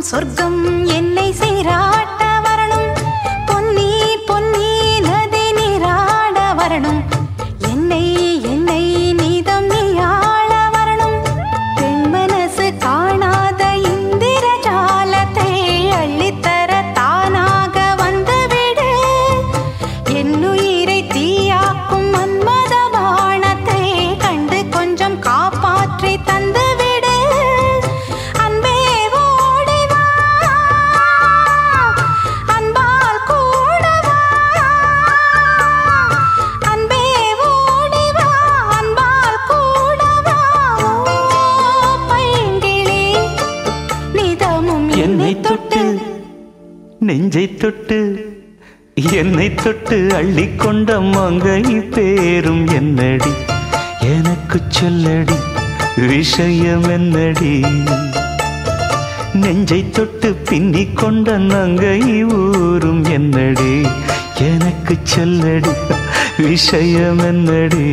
சொர்க்கம் என்னை சீராட்ட வரணும் பொன்னி பொன்னி நதி நீராட வரணும் என்னை என்னை நீதம் நீயாள வரணும் பெண் மனசு காணாத இந்திர ஜாலத்தை அள்ளித்தர தானாக வந்துவிடு என்னுயிரை தீயாக்கும் மன்மத பாணத்தை கண்டு கொஞ்சம் காப்பாற்றி தந்துவிடு அன்பே ஓடி வா அன்பால் கூட வா அன்பே ஓடி வா அன்பால் கூட வா ஓ பைங்கிளி நிதமும் என்னை தொட்டு நெஞ்சை தொட்டு என்னை தொட்டு அள்ளிக்கொண்ட மங்கை பேரும் என்னடி எனக்கு சொல்லடி விஷயம் என்னடி நெஞ்சை தொட்டு பின்னிக் கொண்ட நங்கை ஊரும் என்னடி எனக்கு சொல்லடி விஷயம் என்னடி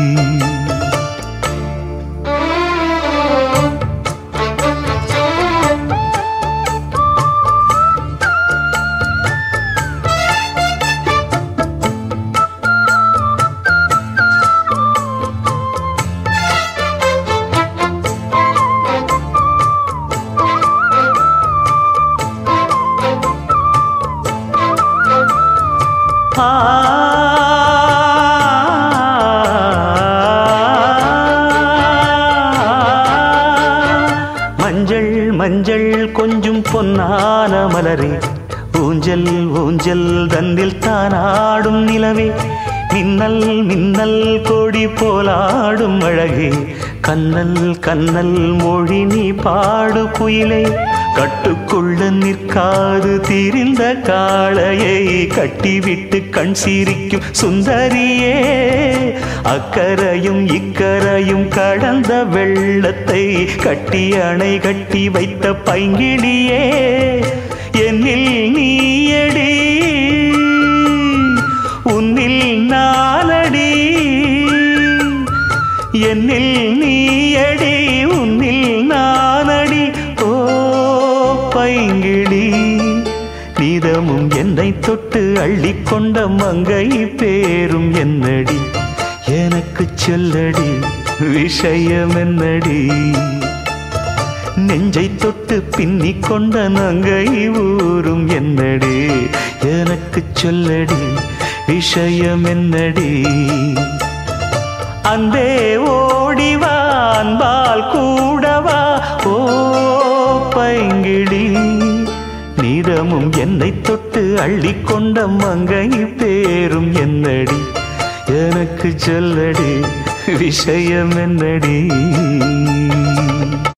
மஞ்சள் மஞ்சள் கொஞ்சம் பொன்னான மலரே ஊஞ்சல் ஊஞ்சல் தன்னில் தானாடும் நிலவே மின்னல் மின்னல் கொடி போலாடும் அழகே கண்ணல் கண்ணல் மொழி நீ பாடு குயிலே கட்டுக்குள்ள நிற்காது திரிந்த காளையை கட்டிவிட்டு கண் சிரிக்கும் சுந்தரியே அக்கரையும் இக்கரையும் கடந்த வெள்ளத்தை கட்டி அணை கட்டி வைத்த பைங்கிளியே என்னில் நீயடி உன்னில் நானடி என்னில் நீயடி உன்னில் நானடி ஓ பைங்கிளி நீதமும் என்னை தொட்டு அள்ளிக்கொண்ட மங்கை பேரும் என்னடி எனக்கு சொல்லடி விஷயம் என்னடி நெஞ்சை தொட்டு பின்னிக் கொண்ட நங்கை ஊரும் என்னடி எனக்கு சொல்லடி விஷயம் என்னடி அன்பே ஓடிவா அன்பால் கூடவா ஓ பைங்கிளி நீதமும் என்னை தொட்டு அள்ளிக்கொண்ட மங்கை பேரும் என்னடி எனக்கு சொல்லடி விஷயம் என்னடி